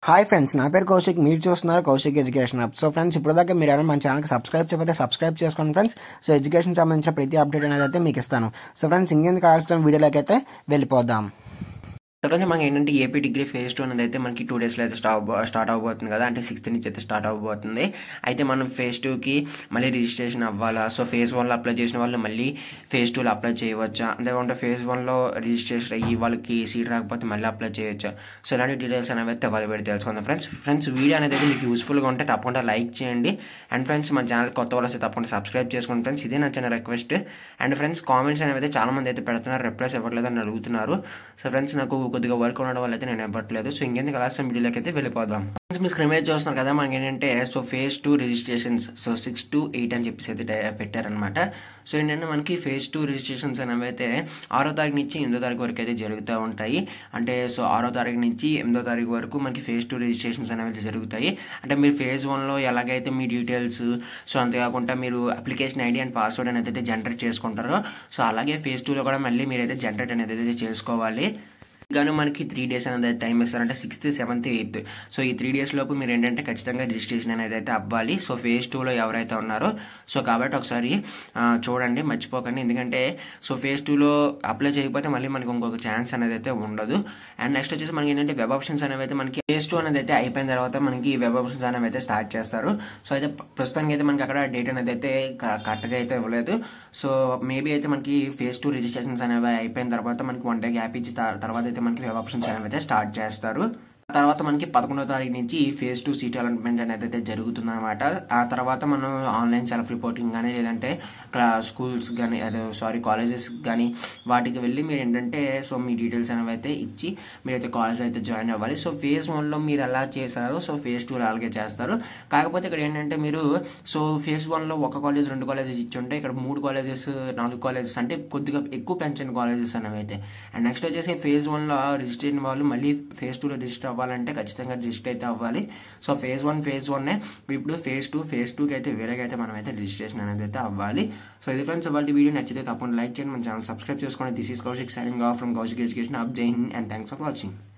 hi friends నా పేరు కౌశిక్ మీరు చూస్తున్నారు Kaushik education up so friends ఇప్పుడు దాకా మీరు ఎవరైనా మన ఛానల్కి సబ్స్క్రైబ్ చేయకపోతే సబ్స్క్రైబ్ చేసుకోండి ఫ్రెండ్స్ సో ఎడ్యుకేషన్ సంబంధించిన ప్రతి అప్డేట్ అనేది అయితే మీకు ఇస్తాను సో ఫ్రెండ్స్ ఇంకెందుకు కావాల్సిన వీడియోలోకి అయితే వెళ్ళిపోదాం తర్వాత మనకి ఏంటంటే ఏపీ డిగ్రీ ఫేజ్ టూ అనేది అయితే మనకి టూ డేస్లో అయితే స్టార్ట్ స్టార్ట్ అవబోతుంది కదా అంటే సిక్స్త్ నుంచి అయితే స్టార్ట్ అవబోతుంది అయితే మనం ఫేజ్ టూకి మళ్ళీ రిజిస్ట్రేషన్ అవ్వాలా సో ఫేజ్ వన్లో అప్లై చేసిన వాళ్ళు మళ్ళీ ఫేజ్ టూలో అప్లై చేయవచ్చా అంతేకాకుండా ఫేజ్ వన్లో రిజిస్ట్రేషన్ అయ్యి వాళ్ళకి సీట్ రాకపోతే మళ్ళీ అప్లై చేయొచ్చా సో ఇలాంటి డీటెయిల్స్ అనేవి అయితే వాళ్ళు పెట్టి తెలుసుకుందాం ఫ్రెండ్స్ ఫ్రెండ్స్ వీడియో అనేది అయితే మీకు యూస్ఫుల్గా ఉంటే తప్పకుండా లైక్ చేయండి అండ్ ఫ్రెండ్స్ మన ఛానల్ కొత్త వాళ్ళు వస్తే తప్పకుండా సబ్స్క్రైబ్ చేసుకోండి ఫ్రెండ్స్ ఇదే నా చిన్న రిక్వెస్ట్ అండ్ ఫ్రెండ్స్ కామెంట్స్ అనేవి అయితే చాలా మంది అయితే పెడుతున్నారు రిప్లైస్ ఇవ్వట్లేదు అని అడుగుతున్నారు సో ఫ్రెండ్స్ నాకు కొద్దిగా వర్క్ ఉండడం వల్ల అయితే నేను ఇవ్వట్లేదు సో ఇంకెందుకు అలాసం వీడియోలోకి అయితే వెళ్ళిపోదాం ఫ్రెండ్స్ మీ స్క్రీన్ మీద చూస్తున్నారు కదా మనకి ఏంటంటే so phase two registrations so six to eight అని చెప్పేసి అయితే డే- పెట్టారనమాట సో ఏంటంటే మనకి ఫేజ్ టూ రిజిస్ట్రేషన్స్ అనేవి అయితే ఆరో తారీఖు నుంచి ఎనిమిదో తారీఖు వరకు అయితే జరుగుతూ ఉంటాయి అంటే సో ఆరో తారీఖు నుంచి ఎనిమిదో తారీఖు వరకు మనకి ఫేజ్ టూ రిజిస్ట్రేషన్స్ అనేవి అయితే జరుగుతాయి అంటే మీరు ఫేజ్ వన్లో ఎలాగైతే మీ డీటెయిల్స్ సో అంతేకాకుండా మీరు అప్లికేషన్ ఐడి అండ్ పాస్వర్డ్ అనేది అయితే జనరేట్ చేసుకుంటారో సో అలాగే ఫేజ్ టూలో కూడా మళ్ళీ మీరైతే జనరేట్ అనేది అయితే చేసుకోవాలి గాను మనకి త్రీ డేస్ అనేది టైం ఇస్తారంటే సిక్స్త్ సెవెంత్ ఎయిత్ సో ఈ త్రీ డేస్ లోపు మీరు ఏంటంటే ఖచ్చితంగా రిజిస్ట్రేషన్ అనేది అయితే అవ్వాలి సో ఫేజ్ టూలో ఎవరైతే ఉన్నారో సో కాబట్టి ఒకసారి ఆ, చూడండి మర్చిపోకండి ఎందుకంటే సో ఫేజ్ టూలో అప్లై చేయకపోతే మళ్ళీ మనకి ఇంకొక ఛాన్స్ అనేది అయితే ఉండదు అండ్ నెక్స్ట్ వచ్చేసి మనకి ఏంటంటే వెబ్ ఆప్షన్స్ అనేవి అయితే మనకి ఫేజ్ టూ అనేది అయితే అయిపోయిన తర్వాత మనకి వెబ్ ఆప్షన్స్ అనేవి అయితే స్టార్ట్ చేస్తారు సో అయితే ప్రస్తుతానికి అయితే మనకి అక్కడ డేట్ అనేది అయితే కరెక్ట్గా అయితే ఇవ్వలేదు సో మేబీ అయితే మనకి ఫేజ్ టూ రిజిస్ట్రేషన్స్ అనేవి అయిపోయిన తర్వాత మనకి వన్ డే గ్యాప్ ఇచ్చి త- తర్వాత అయితే మనకి వెబ్ ఆప్షన్స్ అనేవి అయితే స్టార్ట్ చేస్తారు తర్వాత మనకి పదకొండో తారీఖు నుంచి ఫేజ్ టూ సీట్ అలాట్మెంట్ అనేది అయితే జరుగుతుంది అనమాట ఆ తర్వాత మనం ఆన్లైన్ సెల్ఫ్ రిపోర్టింగ్ కానీ లేదంటే క్లా స్కూల్స్ కానీ అదే సారీ కాలేజెస్ కానీ వాటికి వెళ్ళి మీరు ఏంటంటే సో మీ డీటెయిల్స్ అనేవి అయితే ఇచ్చి మీరైతే కాలేజ్ అయితే జాయిన్ అవ్వాలి సో ఫేజ్ వన్లో మీరు ఎలా చేశారో సో ఫేజ్ టూలో అలాగే చేస్తారు కాకపోతే ఇక్కడ ఏంటంటే మీరు సో ఫేజ్ వన్లో ఒక కాలేజ్ రెండు కాలేజెస్ ఇచ్చి ఉంటే ఇక్కడ మూడు కాలేజెస్ నాలుగు కాలేజెస్ అంటే కొద్దిగా ఎక్కువ పెంచని కాలేజెస్ అనేవి అయితే అండ్ నెక్స్ట్ వచ్చేసి ఫేజ్ వన్లో రిజిస్టర్ అయిన వాళ్ళు మళ్ళీ ఫేజ్ టూలో రిజిస్టర్ అవ్వాలంటే ఖచ్చితంగా రిజిస్టర్ అయితే అవ్వాలి so phase one phase one ఇప్పుడు ఫేజ్ టూ ఫేజ్ టూకి అయితే వేరేగా అయితే మనం అయితే రిజిస్ట్రేషన్ అనేది అయితే అవ్వాలి సో ఇది ఫ్రెండ్స్ వాళ్ళ వీడియో నచ్చితే తప్పకుండా లైక్ చేయండి మన ఛానల్ సబ్స్క్రైబ్ చేసుకోండి this is Kaushik signing off from Kaushik education up జై హింద్ అండ్ థ్యాంక్స్ ఫర్ వాచింగ్